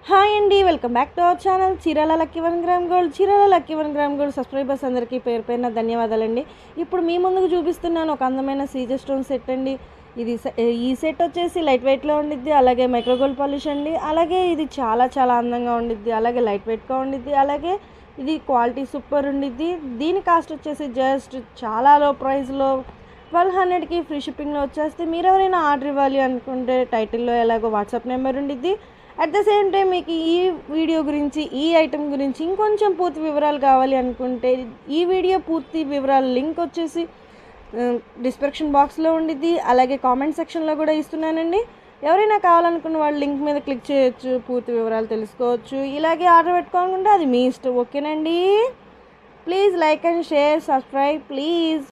hi అండి welcome back to our channel Chirala lucky one gram gold Chirala lucky one gram gold subscribers అందరికీ పేరు పేరున ధన్యవాదాలండి ఇప్పుడు మీ ముందుకు చూపిస్తున్నాను ఒక అందమైన సీజర్ స్టోన్ సెట్ అండి ఇది సె- ఈ సెట్ వచ్చేసి లైట్ వెయిట్లో ఉండిద్ది అలాగే మైక్రోగోల్డ్ పాలిష్ అండి అలాగే ఇది చాలా చాలా అందంగా ఉండిద్ది అలాగే లైట్ వెయిట్గా ఉండిద్ది అలాగే ఇది క్వాలిటీ సూపర్ ఉండిద్ది దీని కాస్ట్ వచ్చేసి జస్ట్ చాలా లో ప్రైస్లో ట్వెల్వ్ హండ్రెడ్కి ఫ్రీ షిప్పింగ్లో వచ్చేస్తే మీరు ఎవరైనా ఆర్డర్ ఇవ్వాలి అనుకుంటే టైటిల్లో ఎలాగో వాట్సాప్ నెంబర్ ఉండిద్ది అట్ ద సేమ్ టైం మీకు ఈ వీడియో గురించి ఈ ఐటెం గురించి ఇంకొంచెం పూర్తి వివరాలు కావాలి అనుకుంటే ఈ వీడియో పూర్తి వివరాల లింక్ వచ్చేసి డిస్క్రిప్షన్ బాక్స్లో ఉండిద్ది అలాగే కామెంట్ సెక్షన్లో కూడా ఇస్తున్నానండి ఎవరైనా కావాలనుకున్న వాళ్ళు లింక్ మీద క్లిక్ చేయొచ్చు పూర్తి వివరాలు తెలుసుకోవచ్చు ఇలాగే ఆర్డర్ పెట్టుకోవాలనుకుంటే అది మీ ఇష్టం ఓకేనండి please like and share subscribe please